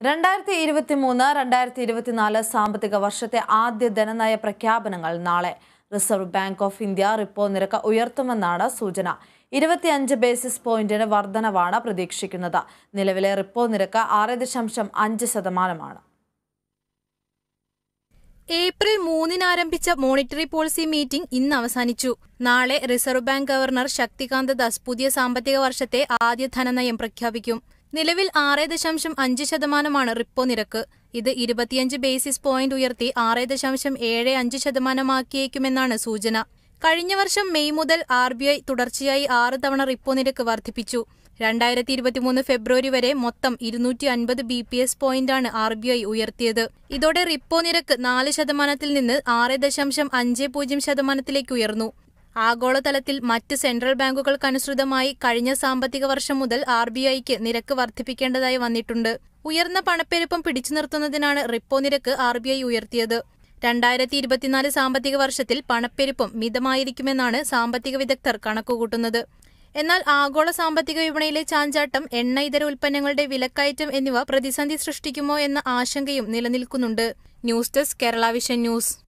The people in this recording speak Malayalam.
രണ്ടായിരത്തി ഇരുപത്തി മൂന്ന് രണ്ടായിരത്തി ഇരുപത്തിനാല് സാമ്പത്തിക വർഷത്തെ ആദ്യ ധനനയ പ്രഖ്യാപനങ്ങൾ നാളെ Reserve Bank of India repo നിരക്ക് ഉയർത്തുമെന്നാണ് സൂചന ഇരുപത്തിയഞ്ച് ബേസിസ് പോയിന്റിന് വർധനവാണ് പ്രതീക്ഷിക്കുന്നത് നിലവിലെ റിപ്പോ നിരക്ക് ആറ് ദശാംശം അഞ്ച് ശതമാനമാണ് ഏപ്രിൽ മൂന്നിന് ആരംഭിച്ച മോണിറ്ററി പോളിസി മീറ്റിംഗ് ഇന്ന് അവസാനിച്ചു നാളെ Reserve Bank governor Shaktikanta Das പുതിയ സാമ്പത്തിക വർഷത്തെ ആദ്യ ധനനയം പ്രഖ്യാപിക്കും നിലവിൽ ആറ് ദശാംശം അഞ്ച് ശതമാനമാണ് റിപ്പോ നിരക്ക് ഇത് ഇരുപത്തിയഞ്ച് ബേസിസ് പോയിന്റ് ഉയർത്തി ആറ് ദശാംശം ഏഴ് അഞ്ച് ശതമാനമാക്കിയേക്കുമെന്നാണ് സൂചന കഴിഞ്ഞ വർഷം മെയ് മുതൽ ആർ ബി ഐ തുടർച്ചയായി ആറ് തവണ റിപ്പോ നിരക്ക് വർദ്ധിപ്പിച്ചു രണ്ടായിരത്തി ഇരുപത്തിമൂന്ന് ഫെബ്രുവരി വരെ മൊത്തം ഇരുന്നൂറ്റി അൻപത് ബി പി എസ് പോയിന്റാണ് ആർ ബി ഐ ഉയർത്തിയത് ഇതോടെ റിപ്പോ നിരക്ക് നാല് ശതമാനത്തിൽ നിന്ന് ആറ് ദശാംശം അഞ്ച് പൂജ്യം ശതമാനത്തിലേക്ക് ഉയർന്നു ആഗോളതലത്തിൽ മറ്റ് സെൻട്രൽ ബാങ്കുകൾക്കനുസൃതമായി കഴിഞ്ഞ സാമ്പത്തിക വർഷം മുതൽ ആർ ബി ഐക്ക് നിരക്ക് വർദ്ധിപ്പിക്കേണ്ടതായി വന്നിട്ടുണ്ട് ഉയർന്ന പണപ്പെരുപ്പം പിടിച്ചു നിർത്തുന്നതിനാണ് റിപ്പോ നിരക്ക് ആർ ബി ഐ ഉയർത്തിയത് രണ്ടായിരത്തി ഇരുപത്തിനാല് സാമ്പത്തിക വർഷത്തിൽ പണപ്പെരുപ്പം മിതമായിരിക്കുമെന്നാണ് സാമ്പത്തിക വിദഗ്ധർ കണക്കുകൂട്ടുന്നത് എന്നാൽ ആഗോള സാമ്പത്തിക വിപണിയിലെ ചാഞ്ചാട്ടം എണ്ണ ഇതര ഉൽപ്പന്നങ്ങളുടെ വിലക്കയറ്റം എന്നിവ പ്രതിസന്ധി സൃഷ്ടിക്കുമോ എന്ന ആശങ്കയും നിലനിൽക്കുന്നുണ്ട് news desk Kerala Vision news